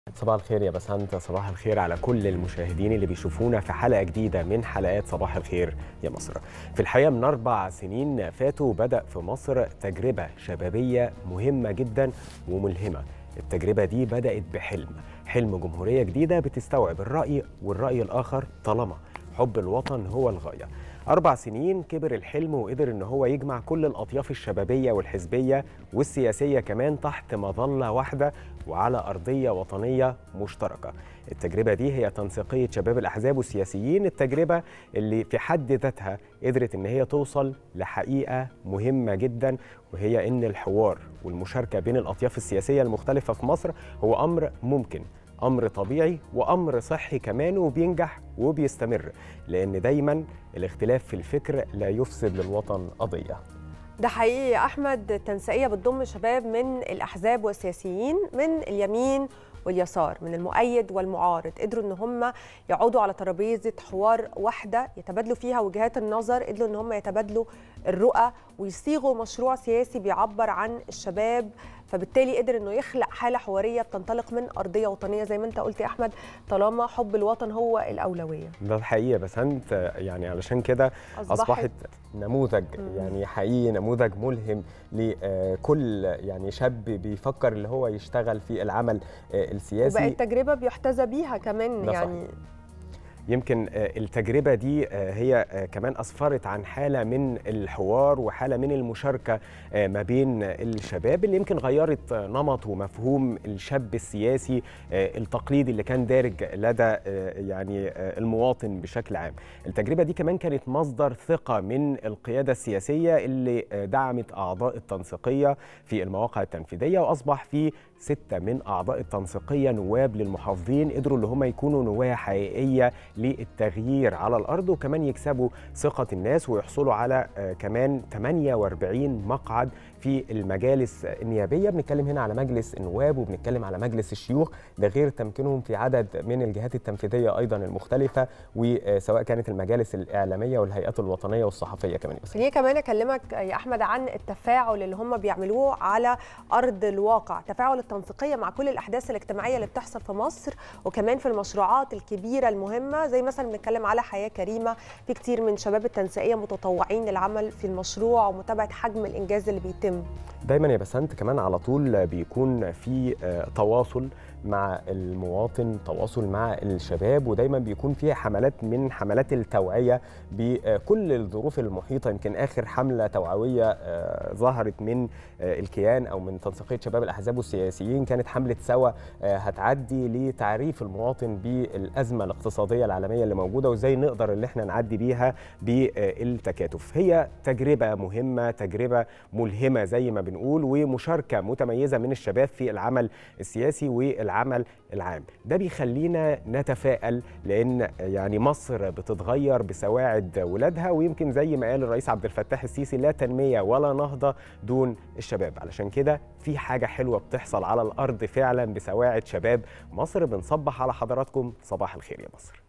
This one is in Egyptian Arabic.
صباح الخير يا بسنت صباح الخير على كل المشاهدين اللي بيشوفونا في حلقة جديدة من حلقات صباح الخير يا مصر في الحقيقة من أربع سنين فاتوا بدأ في مصر تجربة شبابية مهمة جدا وملهمة التجربة دي بدأت بحلم حلم جمهورية جديدة بتستوعب الرأي والرأي الآخر طالما حب الوطن هو الغاية أربع سنين كبر الحلم وقدر إن هو يجمع كل الأطياف الشبابية والحزبية والسياسية كمان تحت مظلة واحدة وعلى أرضية وطنية مشتركة التجربة دي هي تنسيقية شباب الأحزاب والسياسيين التجربة اللي في حد ذاتها قدرت إن هي توصل لحقيقة مهمة جدا وهي إن الحوار والمشاركة بين الأطياف السياسية المختلفة في مصر هو أمر ممكن امر طبيعي وامر صحي كمان وبينجح وبيستمر لان دايما الاختلاف في الفكر لا يفسد للوطن قضيه ده حقيقي يا احمد التنسيقيه بتضم شباب من الاحزاب والسياسيين من اليمين واليسار من المؤيد والمعارض قدروا ان هم يقعدوا على ترابيزه حوار واحده يتبادلوا فيها وجهات النظر قدروا ان هم يتبادلوا الرؤى ويصيغوا مشروع سياسي بيعبر عن الشباب فبالتالي قدر انه يخلق حاله حواريه بتنطلق من ارضيه وطنيه زي ما انت قلت يا احمد طالما حب الوطن هو الاولويه ده الحقيقه بس انت يعني علشان كده أصبحت- اصبحت نموذج مم. يعني حقيقي نموذج ملهم لكل يعني شاب بيفكر اللي هو يشتغل في العمل آه، السياسي وبقت تجربه بيحتذى بيها كمان ده يعني يمكن آه، التجربة دي آه، هي آه، كمان أسفرت عن حالة من الحوار وحالة من المشاركة آه، ما بين الشباب اللي يمكن غيرت آه، نمط ومفهوم الشاب السياسي آه، التقليدي اللي كان دارج لدى آه، يعني آه، المواطن بشكل عام التجربة دي كمان كانت مصدر ثقة من القيادة السياسية اللي آه، دعمت أعضاء التنسيقية في المواقع التنفيذية وأصبح في ستة من أعضاء التنسيقية نواب للمحافظين قدروا اللي هم يكونوا نواة حقيقية للتغيير على الأرض وكمان يكسبوا ثقة الناس ويحصلوا على آه، كمان 48 مقعد في المجالس النيابية بنتكلم هنا على مجلس النواب وبنتكلم على مجلس الشيوخ ده غير تمكينهم في عدد من الجهات التنفيذية أيضا المختلفة وسواء كانت المجالس الإعلامية والهيئات الوطنية والصحفية كمان بس خليني كمان اكلمك يا احمد عن التفاعل اللي هم بيعملوه على ارض الواقع تفاعل التنسيقيه مع كل الاحداث الاجتماعيه اللي بتحصل في مصر وكمان في المشروعات الكبيره المهمه زي مثلا بنتكلم على حياه كريمه في كتير من شباب التنسيقيه متطوعين للعمل في المشروع ومتابعه حجم الانجاز اللي بيتم دايما يا بسنت كمان على طول بيكون في آه، تواصل مع المواطن تواصل مع الشباب ودايما بيكون فيها حملات من حملات التوعية بكل الظروف المحيطة يمكن آخر حملة توعوية آه، ظهرت من آه، الكيان أو من تنسيقية شباب الأحزاب والسياسيين كانت حملة سوا آه، هتعدي لتعريف المواطن بالأزمة الاقتصادية العالمية اللي موجودة وإزاي نقدر اللي احنا نعدي بيها بالتكاتف هي تجربة مهمة تجربة ملهمة زي ما بنقول ومشاركة متميزة من الشباب في العمل السياسي والعمل العام ده بيخلينا نتفائل لأن يعني مصر بتتغير بسواعد ولادها ويمكن زي ما قال الرئيس عبد الفتاح السيسي لا تنمية ولا نهضة دون الشباب علشان كده في حاجة حلوة بتحصل على الأرض فعلا بسواعد شباب مصر بنصبح على حضراتكم صباح الخير يا مصر